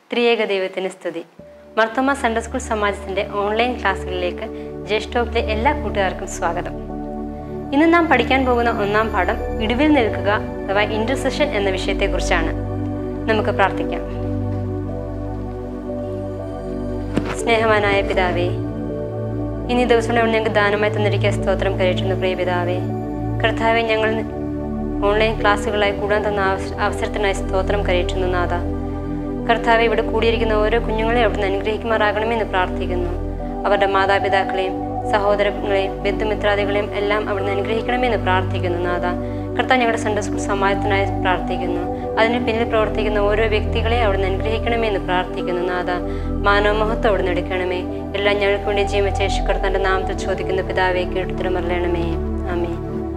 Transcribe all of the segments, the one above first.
ത്രിയേക ദൈവത്തിന് സ്തുതി മർത്തോമ സൺഡേ സ്കൂൾ സമാജത്തിന്റെ ഓൺലൈൻ ക്ലാസ്സുകളിലേക്ക് ജ്യേഷ്ഠോപ്പിലെ എല്ലാ കൂട്ടുകാർക്കും സ്വാഗതം ഇന്ന് നാം പഠിക്കാൻ പോകുന്ന ഒന്നാം പാഠം ഇടിവിൽ നിൽക്കുക അഥവാ ഇന്റർസെഷൻ എന്ന വിഷയത്തെക്കുറിച്ചാണ് നമുക്ക് പ്രാർത്ഥിക്കാം സ്നേഹവാനായ പിതാവേ ഇനി ദിവസം ഞങ്ങൾക്ക് ദാനമായി തന്നിരിക്കുക സ്തോത്രം കരയിട്ടുന്ന പ്രിയ പിതാവേ കർത്താവെ ഞങ്ങൾ ഓൺലൈൻ ക്ലാസ്സുകളായി കൂടാൻ തന്ന അവസ- അവസരത്തിനായി സ്തോത്രം കരയിട്ടുന്നു നാഥ കർത്താവെ ഇവിടെ കൂടിയിരിക്കുന്ന ഓരോ കുഞ്ഞുങ്ങളെയും അവിടുന്ന് അനുഗ്രഹിക്കുമാറാകണമെന്ന് പ്രാർത്ഥിക്കുന്നു അവരുടെ മാതാപിതാക്കളെയും സഹോദരങ്ങളെയും ബന്ധുമിത്രാദികളെയും എല്ലാം അവിടുന്ന് അനുഗ്രഹിക്കണമെന്ന് പ്രാർത്ഥിക്കുന്നു നാഥ കർത്താവ് ഞങ്ങളുടെ സൺഡേ സ്കൂൾ സമാജത്തിനായി പ്രാർത്ഥിക്കുന്നു അതിന് പിന്നിൽ പ്രവർത്തിക്കുന്ന ഓരോ വ്യക്തികളെയും അവിടുന്ന് അനുഗ്രഹിക്കണമെന്ന് പ്രാർത്ഥിക്കുന്നു നാഥ മാനവമഹത്വം അവിടുന്ന് എടുക്കണമേ എല്ലാം ഞങ്ങൾക്ക് വേണ്ടി ജീവച്ച യേശു കർത്താന്റെ നാമത്തിൽ ചോദിക്കുന്ന പിതാവെ കേട്ടുത്തരമറിയണമേ ആമേ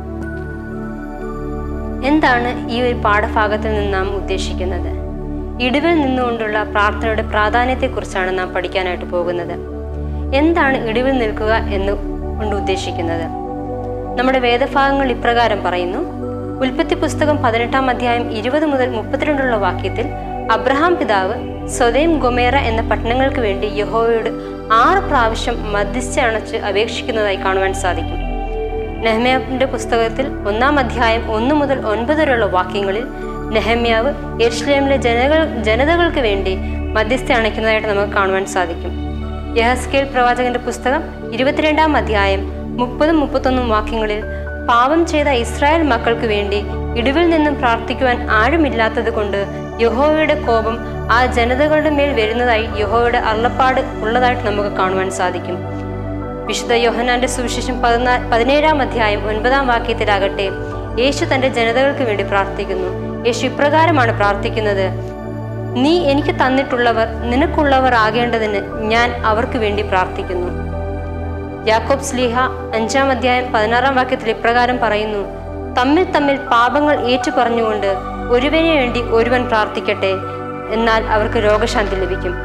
എന്താണ് ഈ ഒരു പാഠഭാഗത്തിൽ നിന്ന് നാം ഉദ്ദേശിക്കുന്നത് ഇടിവിൽ നിന്നുകൊണ്ടുള്ള പ്രാർത്ഥനയുടെ പ്രാധാന്യത്തെക്കുറിച്ചാണ് നാം പഠിക്കാനായിട്ട് പോകുന്നത് എന്താണ് ഇടിവിൽ നിൽക്കുക എന്ന് കൊണ്ട് ഉദ്ദേശിക്കുന്നത് നമ്മുടെ വേദഭാഗങ്ങൾ ഇപ്രകാരം പറയുന്നു ഉൽപ്പത്തി പുസ്തകം പതിനെട്ടാം അധ്യായം ഇരുപത് മുതൽ മുപ്പത്തിരണ്ടുള്ള വാക്യത്തിൽ അബ്രഹാം പിതാവ് സ്വതേം ഗൊമേറ എന്ന പട്ടണങ്ങൾക്ക് വേണ്ടി യഹോവയോട് ആറ് പ്രാവശ്യം മധ്യസ്ഥ അണച്ച് അപേക്ഷിക്കുന്നതായി കാണുവാൻ സാധിക്കും നെഹമ്യാവിന്റെ പുസ്തകത്തിൽ ഒന്നാം അധ്യായം ഒന്ന് മുതൽ ഒൻപത് വരെയുള്ള വാക്യങ്ങളിൽ നെഹമ്യാവ് യെരുഷലേമിലെ ജനകൾ ജനതകൾക്ക് വേണ്ടി മധ്യസ്ഥ അണയ്ക്കുന്നതായിട്ട് നമുക്ക് കാണുവാൻ സാധിക്കും യഹസ്കേൽ പ്രവാചകന്റെ പുസ്തകം ഇരുപത്തിരണ്ടാം അധ്യായം മുപ്പതും മുപ്പത്തൊന്നും വാക്യങ്ങളിൽ പാപം ചെയ്ത ഇസ്രായേൽ മക്കൾക്ക് വേണ്ടി ഇടിവിൽ നിന്നും പ്രാർത്ഥിക്കുവാൻ ആരുമില്ലാത്തത് കൊണ്ട് യഹോവയുടെ കോപം ആ ജനതകളുടെ മേൽ വരുന്നതായി യഹോവയുടെ അരുളപ്പാട് ഉള്ളതായിട്ട് നമുക്ക് കാണുവാൻ സാധിക്കും വിശുദ്ധ യോഹനാന്റെ സുവിശേഷം പതിനാ പതിനേഴാം അധ്യായം ഒൻപതാം വാക്യത്തിലാകട്ടെ യേശു തന്റെ ജനതകൾക്ക് വേണ്ടി പ്രാർത്ഥിക്കുന്നു യേശു ഇപ്രകാരമാണ് പ്രാർത്ഥിക്കുന്നത് നീ എനിക്ക് തന്നിട്ടുള്ളവർ നിനക്കുള്ളവർ ആകേണ്ടതിന് ഞാൻ അവർക്ക് വേണ്ടി പ്രാർത്ഥിക്കുന്നു യാക്കോബ് സ്ലീഹ അഞ്ചാം അധ്യായം പതിനാറാം വാക്യത്തിൽ ഇപ്രകാരം പറയുന്നു തമ്മിൽ തമ്മിൽ പാപങ്ങൾ ഏറ്റുപറഞ്ഞുകൊണ്ട് ഒരുവന് വേണ്ടി ഒരുവൻ പ്രാർത്ഥിക്കട്ടെ എന്നാൽ അവർക്ക് രോഗശാന്തി ലഭിക്കും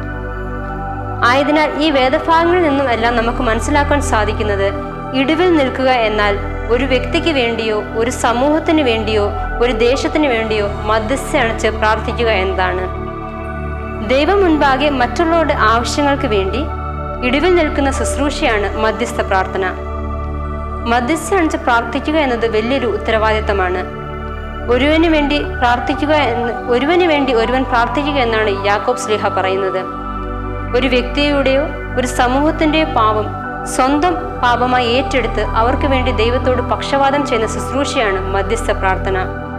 ആയതിനാൽ ഈ വേദഭാഗങ്ങളിൽ നിന്നും എല്ലാം നമുക്ക് മനസ്സിലാക്കാൻ സാധിക്കുന്നത് ഇടിവിൽ നിൽക്കുക എന്നാൽ ഒരു വ്യക്തിക്ക് വേണ്ടിയോ ഒരു സമൂഹത്തിന് വേണ്ടിയോ ഒരു ദേശത്തിന് വേണ്ടിയോ മധ്യസ്ഥ അണച്ച് പ്രാർത്ഥിക്കുക എന്നതാണ് ദൈവം മുൻപാകെ മറ്റുള്ളവരുടെ ആവശ്യങ്ങൾക്ക് വേണ്ടി ഇടിവിൽ നിൽക്കുന്ന ശുശ്രൂഷയാണ് മധ്യസ്ഥ പ്രാർത്ഥന മധ്യസ്ഥ അണച്ച് പ്രാർത്ഥിക്കുക എന്നത് വലിയൊരു ഉത്തരവാദിത്തമാണ് ഒരുവന് വേണ്ടി പ്രാർത്ഥിക്കുക എന്ന് ഒരുവന് വേണ്ടി ഒരുവൻ പ്രാർത്ഥിക്കുക എന്നാണ് യാക്കോബ് സ്ലിഹ പറയുന്നത് ഒരു വ്യക്തിയുടെയോ ഒരു സമൂഹത്തിന്റെയോ പാപം സ്വന്തം പാപമായി ഏറ്റെടുത്ത് അവർക്ക് വേണ്ടി ദൈവത്തോട് പക്ഷപാതം ചെയ്യുന്ന ശുശ്രൂഷയാണ് മധ്യസ്ഥ പ്രാർത്ഥന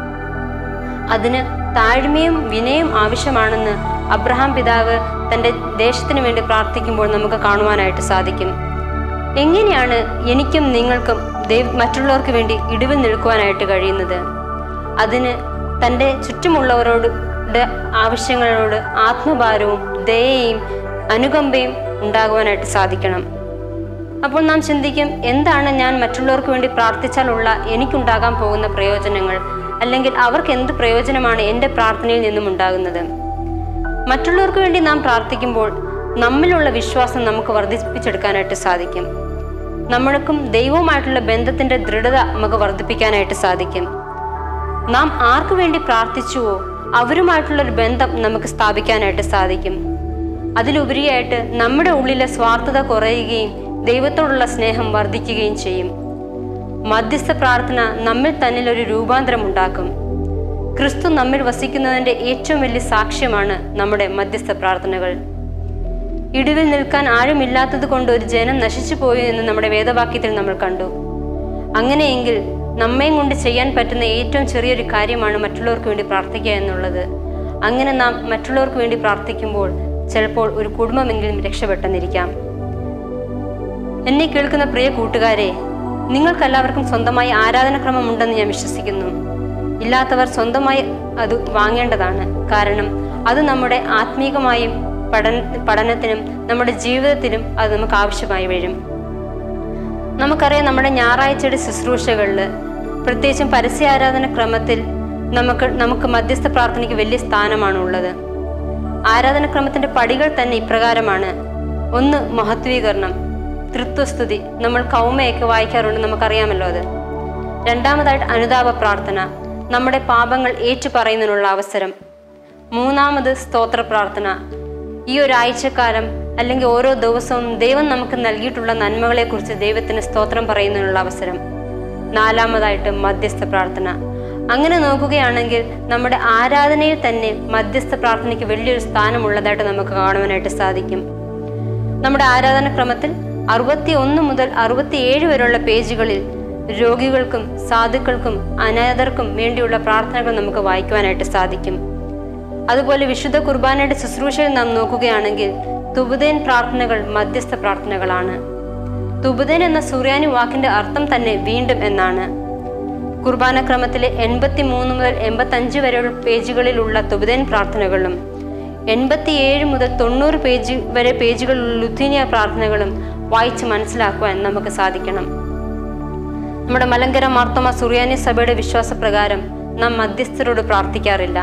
അതിന് താഴ്മയും വിനയം ആവശ്യമാണെന്ന് അബ്രഹാം പിതാവ് തന്റെ ദേശത്തിന് വേണ്ടി പ്രാർത്ഥിക്കുമ്പോൾ നമുക്ക് കാണുവാനായിട്ട് സാധിക്കും എങ്ങനെയാണ് എനിക്കും നിങ്ങൾക്കും ദൈവ മറ്റുള്ളവർക്ക് വേണ്ടി ഇടിവിൽ നിൽക്കുവാനായിട്ട് കഴിയുന്നത് അതിന് തൻ്റെ ചുറ്റുമുള്ളവരോട് ടെ ആവശ്യങ്ങളോട് ആത്മഭാരവും ദയയും അനുകമ്പയും ഉണ്ടാകുവാനായിട്ട് സാധിക്കണം അപ്പോൾ നാം ചിന്തിക്കും എന്താണ് ഞാൻ മറ്റുള്ളവർക്ക് വേണ്ടി പ്രാർത്ഥിച്ചാലുള്ള എനിക്കുണ്ടാകാൻ പോകുന്ന പ്രയോജനങ്ങൾ അല്ലെങ്കിൽ അവർക്ക് എന്ത് പ്രയോജനമാണ് എൻ്റെ പ്രാർത്ഥനയിൽ നിന്നും ഉണ്ടാകുന്നത് മറ്റുള്ളവർക്ക് വേണ്ടി നാം പ്രാർത്ഥിക്കുമ്പോൾ നമ്മിലുള്ള വിശ്വാസം നമുക്ക് വർദ്ധിപ്പിച്ചെടുക്കാനായിട്ട് സാധിക്കും നമ്മൾക്കും ദൈവവുമായിട്ടുള്ള ബന്ധത്തിന്റെ ദൃഢത നമുക്ക് വർദ്ധിപ്പിക്കാനായിട്ട് സാധിക്കും നാം ആർക്കു വേണ്ടി പ്രാർത്ഥിച്ചുവോ അവരുമായിട്ടുള്ള ഒരു ബന്ധം നമുക്ക് സ്ഥാപിക്കാനായിട്ട് സാധിക്കും അതിലുപരിയായിട്ട് നമ്മുടെ ഉള്ളിലെ സ്വാർത്ഥത കുറയുകയും ദൈവത്തോടുള്ള സ്നേഹം വർദ്ധിക്കുകയും ചെയ്യും മധ്യസ്ഥ പ്രാർത്ഥന നമ്മിൽ തന്നിൽ ഒരു രൂപാന്തരം ഉണ്ടാക്കും ക്രിസ്തു നമ്മിൽ വസിക്കുന്നതിന്റെ ഏറ്റവും വലിയ സാക്ഷ്യമാണ് നമ്മുടെ മധ്യസ്ഥ പ്രാർത്ഥനകൾ ഇടിവിൽ നിൽക്കാൻ ആരുമില്ലാത്തത് കൊണ്ട് ഒരു ജനം നശിച്ചു പോയി എന്ന് നമ്മുടെ വേദവാക്യത്തിൽ നമ്മൾ കണ്ടു അങ്ങനെയെങ്കിൽ നമ്മയും കൊണ്ട് ചെയ്യാൻ പറ്റുന്ന ഏറ്റവും ചെറിയൊരു കാര്യമാണ് മറ്റുള്ളവർക്ക് വേണ്ടി പ്രാർത്ഥിക്കുക എന്നുള്ളത് അങ്ങനെ നാം മറ്റുള്ളവർക്ക് വേണ്ടി പ്രാർത്ഥിക്കുമ്പോൾ ചിലപ്പോൾ ഒരു കുടുംബമെങ്കിലും രക്ഷപ്പെട്ടെന്നിരിക്കാം എന്നെ കേൾക്കുന്ന പ്രിയ കൂട്ടുകാരെ നിങ്ങൾക്കെല്ലാവർക്കും സ്വന്തമായി ആരാധനക്രമം ഉണ്ടെന്ന് ഞാൻ വിശ്വസിക്കുന്നു ഇല്ലാത്തവർ സ്വന്തമായി അത് വാങ്ങേണ്ടതാണ് കാരണം അത് നമ്മുടെ ആത്മീകമായും പഠന പഠനത്തിനും നമ്മുടെ ജീവിതത്തിലും അത് നമുക്ക് ആവശ്യമായി വരും നമുക്കറിയാം നമ്മുടെ ഞായറാഴ്ചയുടെ ശുശ്രൂഷകളിൽ പ്രത്യേകിച്ചും പരസ്യ ആരാധന ക്രമത്തിൽ നമുക്ക് നമുക്ക് മധ്യസ്ഥ പ്രാർത്ഥനയ്ക്ക് വലിയ സ്ഥാനമാണ് ഉള്ളത് ആരാധനക്രമത്തിന്റെ പടികൾ തന്നെ ഇപ്രകാരമാണ് ഒന്ന് മഹത്വീകരണം തൃത്വസ്തുതി നമ്മൾ കൗമയൊക്കെ വായിക്കാറുണ്ട് നമുക്കറിയാമല്ലോ അത് രണ്ടാമതായിട്ട് അനുതാപ പ്രാർത്ഥന നമ്മുടെ പാപങ്ങൾ ഏറ്റുപറയുന്നതിനുള്ള അവസരം മൂന്നാമത് സ്തോത്ര പ്രാർത്ഥന ഈ ഒരാഴ്ചക്കാലം അല്ലെങ്കിൽ ഓരോ ദിവസവും ദൈവം നമുക്ക് നൽകിയിട്ടുള്ള നന്മകളെക്കുറിച്ച് ദൈവത്തിന് സ്തോത്രം പറയുന്നതിനുള്ള അവസരം നാലാമതായിട്ട് മധ്യസ്ഥ പ്രാർത്ഥന അങ്ങനെ നോക്കുകയാണെങ്കിൽ നമ്മുടെ ആരാധനയിൽ തന്നെ മധ്യസ്ഥ പ്രാർത്ഥനയ്ക്ക് വലിയൊരു സ്ഥാനമുള്ളതായിട്ട് നമുക്ക് കാണുവാനായിട്ട് സാധിക്കും നമ്മുടെ ആരാധനക്രമത്തിൽ അറുപത്തി ഒന്ന് മുതൽ അറുപത്തിയേഴ് വരെയുള്ള പേജുകളിൽ രോഗികൾക്കും സാധുക്കൾക്കും അനാഥർക്കും വേണ്ടിയുള്ള പ്രാർത്ഥനകൾ നമുക്ക് വായിക്കുവാനായിട്ട് സാധിക്കും അതുപോലെ വിശുദ്ധ കുർബാനയുടെ ശുശ്രൂഷയിൽ നാം നോക്കുകയാണെങ്കിൽ തുബുദേൻ പ്രാർത്ഥനകൾ മധ്യസ്ഥ പ്രാർത്ഥനകളാണ് തുബുദേൻ എന്ന സൂര്യാനി വാക്കിന്റെ അർത്ഥം തന്നെ വീണ്ടും എന്നാണ് കുർബാന ക്രമത്തിലെ എൺപത്തി മൂന്ന് മുതൽ എൺപത്തഞ്ച് വരെയുള്ള പേജുകളിലുള്ള തുബുദേൻ പ്രാർത്ഥനകളും എൺപത്തിയേഴ് മുതൽ തൊണ്ണൂറ് പേജ് വരെ പേജുകളിലുള്ള ലുത്തീനിയ പ്രാർത്ഥനകളും വായിച്ച് മനസ്സിലാക്കുവാൻ നമുക്ക് സാധിക്കണം നമ്മുടെ മലങ്കര മാർത്തോമ സുറിയാനി സഭയുടെ വിശ്വാസപ്രകാരം നാം മധ്യസ്ഥരോട് പ്രാർത്ഥിക്കാറില്ല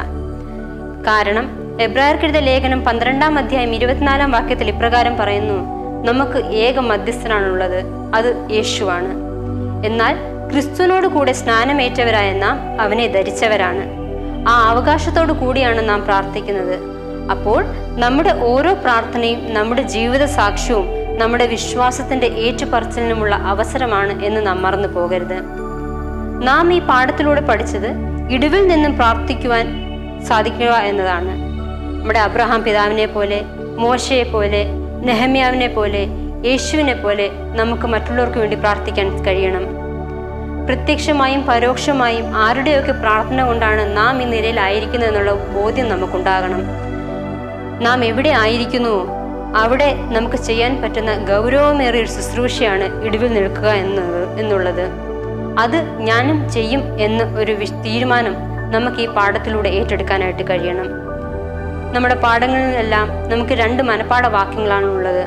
കാരണം എബ്രായർക്കെഴുത ലേഖനം പന്ത്രണ്ടാം അധ്യായം ഇരുപത്തിനാലാം വാക്യത്തിൽ ഇപ്രകാരം പറയുന്നു നമുക്ക് ഏക മധ്യസ്ഥനാണുള്ളത് അത് യേശുവാണ് എന്നാൽ ക്രിസ്തുവിനോട് കൂടെ സ്നാനമേറ്റവരായ നാം അവനെ ധരിച്ചവരാണ് ആ അവകാശത്തോടു കൂടിയാണ് നാം പ്രാർത്ഥിക്കുന്നത് അപ്പോൾ നമ്മുടെ ഓരോ പ്രാർത്ഥനയും നമ്മുടെ ജീവിത സാക്ഷ്യവും നമ്മുടെ വിശ്വാസത്തിന്റെ ഏറ്റുപറച്ചിലിനുമുള്ള അവസരമാണ് എന്ന് നാം മറന്നു പോകരുത് നാം ഈ പാഠത്തിലൂടെ പഠിച്ചത് ഇടിവിൽ നിന്നും പ്രാർത്ഥിക്കുവാൻ സാധിക്കുക എന്നതാണ് നമ്മുടെ അബ്രഹാം പിതാവിനെ പോലെ മോശയെ പോലെ നെഹമ്യാവിനെ പോലെ യേശുവിനെ പോലെ നമുക്ക് മറ്റുള്ളവർക്ക് വേണ്ടി പ്രാർത്ഥിക്കാൻ കഴിയണം പ്രത്യക്ഷമായും പരോക്ഷമായും ആരുടെയൊക്കെ പ്രാർത്ഥന കൊണ്ടാണ് നാം ഈ നിലയിലായിരിക്കുന്നത് എന്നുള്ള ബോധ്യം നമുക്കുണ്ടാകണം നാം എവിടെ ആയിരിക്കുന്നുവോ അവിടെ നമുക്ക് ചെയ്യാൻ പറ്റുന്ന ഗൗരവമേറിയ ഒരു ശുശ്രൂഷയാണ് ഇടിവിൽ നിൽക്കുക എന്നത് എന്നുള്ളത് അത് ഞാനും ചെയ്യും എന്ന് ഒരു വിശ്- തീരുമാനം നമുക്ക് ഈ പാഠത്തിലൂടെ ഏറ്റെടുക്കാനായിട്ട് കഴിയണം നമ്മുടെ പാഠങ്ങളിലെല്ലാം നമുക്ക് രണ്ട് മനപ്പാഠ വാക്യങ്ങളാണ് ഉള്ളത്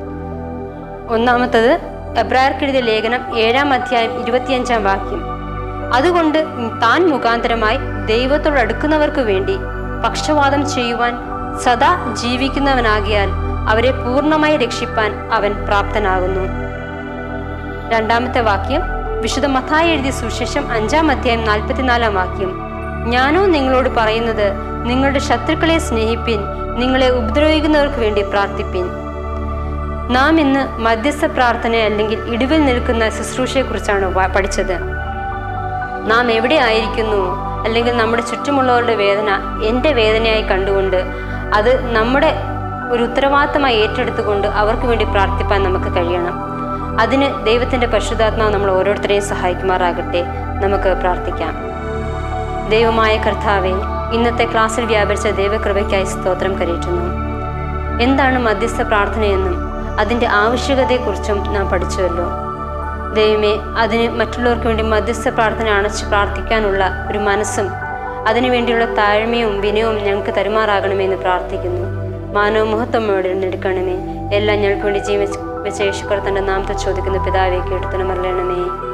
ഒന്നാമത്തത് എബ്രായർക്കെഴുതിയ ലേഖനം ഏഴാം അധ്യായം ഇരുപത്തിയഞ്ചാം വാക്യം അതുകൊണ്ട് താൻ മുഖാന്തരമായി ദൈവത്തോട് അടുക്കുന്നവർക്ക് വേണ്ടി പക്ഷവാദം ചെയ്യുവാൻ സദാ ജീവിക്കുന്നവനാകിയാൽ അവരെ പൂർണ്ണമായി രക്ഷിപ്പാൻ അവൻ പ്രാപ്തനാകുന്നു രണ്ടാമത്തെ വാക്യം വിശുദ്ധ മത്തായി എഴുതിയ സുശേഷം അഞ്ചാം അധ്യായം നാൽപ്പത്തിനാലാം വാക്യം ഞാനോ നിങ്ങളോട് പറയുന്നത് നിങ്ങളുടെ ശത്രുക്കളെ സ്നേഹിപ്പിൻ നിങ്ങളെ ഉപദ്രവിക്കുന്നവർക്ക് വേണ്ടി പ്രാർത്ഥിപ്പിൻ നാം ഇന്ന് മധ്യസ്ഥ പ്രാർത്ഥന അല്ലെങ്കിൽ ഇടിവിൽ നിൽക്കുന്ന ശുശ്രൂഷയെക്കുറിച്ചാണ് വ- പഠിച്ചത് നാം എവിടെ ആയിരിക്കുന്നു അല്ലെങ്കിൽ നമ്മുടെ ചുറ്റുമുള്ളവരുടെ വേദന എൻ്റെ വേദനയായി കണ്ടുകൊണ്ട് അത് നമ്മുടെ ഒരു ഉത്തരവാദിത്തമായി ഏറ്റെടുത്തുകൊണ്ട് അവർക്ക് വേണ്ടി പ്രാർത്ഥിപ്പാൻ നമുക്ക് കഴിയണം അതിന് ദൈവത്തിൻ്റെ പരിശുദ്ധാത്മാവ് നമ്മൾ ഓരോരുത്തരെയും സഹായിക്കുമാറാകട്ടെ നമുക്ക് പ്രാർത്ഥിക്കാം ദൈവമായ കർത്താവെ ഇന്നത്തെ ക്ലാസ്സിൽ വ്യാപരിച്ച ദൈവകൃപയ്ക്കായി സ്തോത്രം കരയറ്റുന്നു എന്താണ് മധ്യസ്ഥ പ്രാർത്ഥനയെന്നും അതിൻ്റെ ആവശ്യകതയെക്കുറിച്ചും നാം പഠിച്ചുവല്ലോ ദൈവമേ അതിന് മറ്റുള്ളവർക്ക് വേണ്ടി മധ്യസ്ഥ പ്രാർത്ഥന അണച്ച് പ്രാർത്ഥിക്കാനുള്ള ഒരു മനസ്സും അതിനുവേണ്ടിയുള്ള താഴ്മയും വിനയവും ഞങ്ങൾക്ക് തരുമാറാകണമെന്ന് പ്രാർത്ഥിക്കുന്നു മാനവ മഹത്വമോടെ എടുക്കണമേ എല്ലാം ഞങ്ങൾക്ക് വേണ്ടി ജീവിച്ച് വെച്ച യേശുക്കർ തൻ്റെ നാമത്തെ ചോദിക്കുന്ന പിതാവെ കേട്ടുത്തന്നെ മറയണമേ